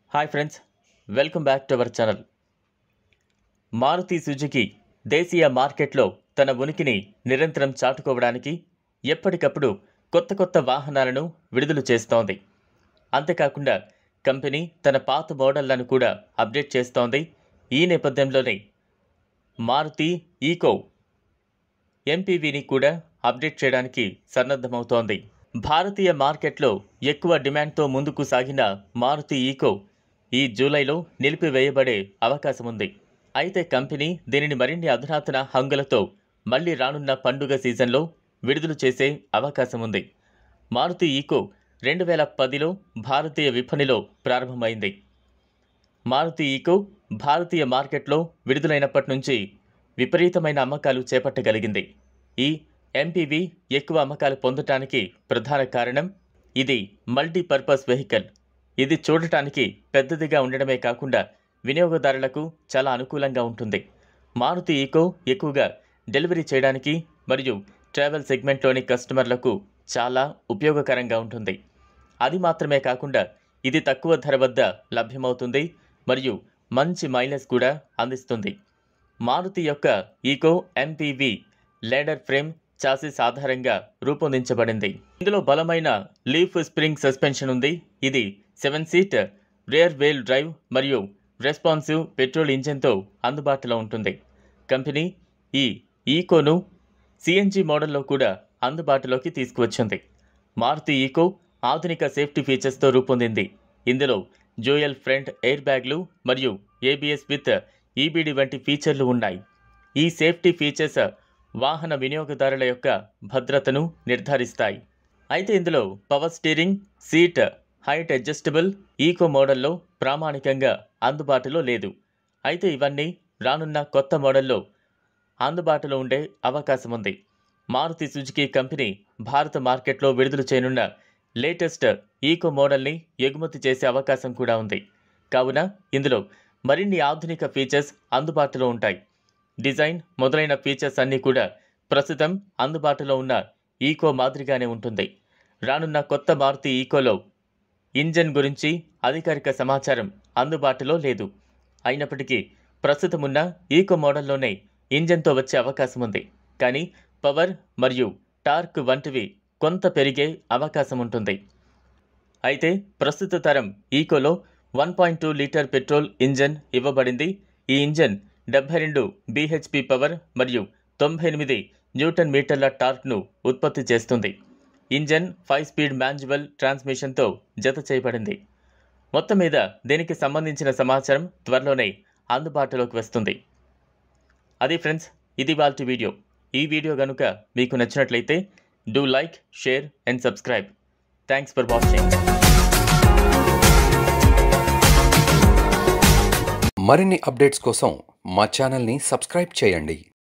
hi friends welcome back to our channel Maruti Suzuki దేశీయ మార్కెట్లో తన ఉనికిని నిరంతరం చాటుకోవడానికి ఎప్పటికప్పుడు కొత్త కొత్త వాహనాలను విడుదల చేస్తోంది అంతేకాకుండా కంపెనీ తన పాత మోడళ్లను కూడా అప్డేట్ చేస్తోంది ఈ నేపథ్యంలోనే మారుతి ఈకో ఎంపీవీని కూడా అప్డేట్ చేయడానికి సన్నద్ధమవుతోంది భారతీయ మార్కెట్లో ఎక్కువ డిమాండ్తో ముందుకు సాగిన మారుతి ఈకో ఈ జూలైలో నిలిపివేయబడే అవకాశం ఉంది అయితే కంపెనీ దీనిని మరిన్ని అధునాతన హంగులతో మళ్లీ రానున్న పండుగ సీజన్లో విడుదల చేసే అవకాశం ఉంది మారుతి ఈకో రెండు వేల పదిలో భారతీయ విపణిలో ప్రారంభమైంది మారుతి ఈకో భారతీయ మార్కెట్లో విడుదలైనప్పటి నుంచి విపరీతమైన అమ్మకాలు చేపట్టగలిగింది ఈ ఎంపీవీ ఎక్కువ అమ్మకాలు పొందటానికి ప్రధాన కారణం ఇది మల్టీపర్పస్ వెహికల్ ఇది చూడటానికి పెద్దదిగా ఉండడమే కాకుండా వినియోగదారులకు చాలా అనుకూలంగా ఉంటుంది మారుతి ఈకో ఎక్కువగా డెలివరీ చేయడానికి మరియు ట్రావెల్ సెగ్మెంట్లోని కస్టమర్లకు చాలా ఉపయోగకరంగా ఉంటుంది అది మాత్రమే కాకుండా ఇది తక్కువ ధర వద్ద లభ్యమవుతుంది మరియు మంచి మైలేజ్ కూడా అందిస్తుంది మారుతి యొక్క Eeco MPV ladder frame chassis ఆధారంగా రూపొందించబడింది ఇందులో బలమైన లీఫ్ స్ప్రింగ్ సస్పెన్షన్ ఉంది ఇది seven seat rear wheel drive మరియు రెస్పాన్సివ్ పెట్రోల్ ఇంజిన్తో అందుబాటులో ఉంటుంది కంపెనీ ఈ ఈకోను సిఎన్జి మోడల్లో కూడా అందుబాటులోకి తీసుకువచ్చింది మారుతి ఈకో ఆధునిక సేఫ్టీ ఫీచర్స్తో రూపొందింది ఇందులో జోయల్ ఫ్రంట్ ఎయిర్ బ్యాగ్లు మరియు ఏబిఎస్ విత్ ఈబీడీ వంటి ఫీచర్లు ఉన్నాయి ఈ సేఫ్టీ ఫీచర్స్ వాహన వినియోగదారుల యొక్క భద్రతను నిర్ధారిస్తాయి అయితే ఇందులో power steering seat height adjustable Eeco మోడల్లో ప్రామాణికంగా అందుబాటులో లేదు అయితే ఇవన్నీ రానున్న కొత్త మోడల్లో అందుబాటులో ఉండే అవకాశం ఉంది మారుతి సుజుకి కంపెనీ భారత మార్కెట్లో విడుదల చేయనున్న లేటెస్ట్ ఈకో మోడల్ని ఎగుమతి చేసే అవకాశం కూడా ఉంది కావున ఇందులో మరిన్ని ఆధునిక ఫీచర్స్ అందుబాటులో ఉంటాయి డిజైన్ మొదలైన ఫీచర్స్ అన్నీ కూడా ప్రస్తుతం అందుబాటులో ఉన్న ఈకో మాదిరిగానే ఉంటుంది రానున్న కొత్త మారుతి ఈకోలో ఇంజన్ గురించి అధికారిక సమాచారం అందుబాటులో లేదు అయినప్పటికీ ప్రస్తుతం ఉన్న ఈకో మోడల్లోనే ఇంజన్తో వచ్చే అవకాశం ఉంది కానీ పవర్ మరియు టార్క్ వంటివి కొంత పెరిగే అవకాశం ఉంటుంది అయితే ప్రస్తుత తరం ఈకోలో one point two litre petrol engine ఇవ్వబడింది ఈ ఇంజన్ డెబ్బై రెండు బీహెచ్పి పవర్ మరియు తొంభై ఎనిమిది న్యూటన్ మీటర్ల టార్క్ను ఉత్పత్తి చేస్తుంది ఇంజన్ ఫైవ్ స్పీడ్ మాన్యువల్ ట్రాన్స్మిషన్తో జత చేయబడింది మొత్తం మీద దీనికి సంబంధించిన సమాచారం త్వరలోనే అందుబాటులోకి వస్తుంది అది ఫ్రెండ్స్ ఇది వాళ్ళ వీడియో ఈ వీడియో కనుక మీకు నచ్చినట్లయితే do like share and subscribe thanks for watching మరిన్ని అప్డేట్స్ కోసం మా ఛానల్ని సబ్స్క్రైబ్ చేయండి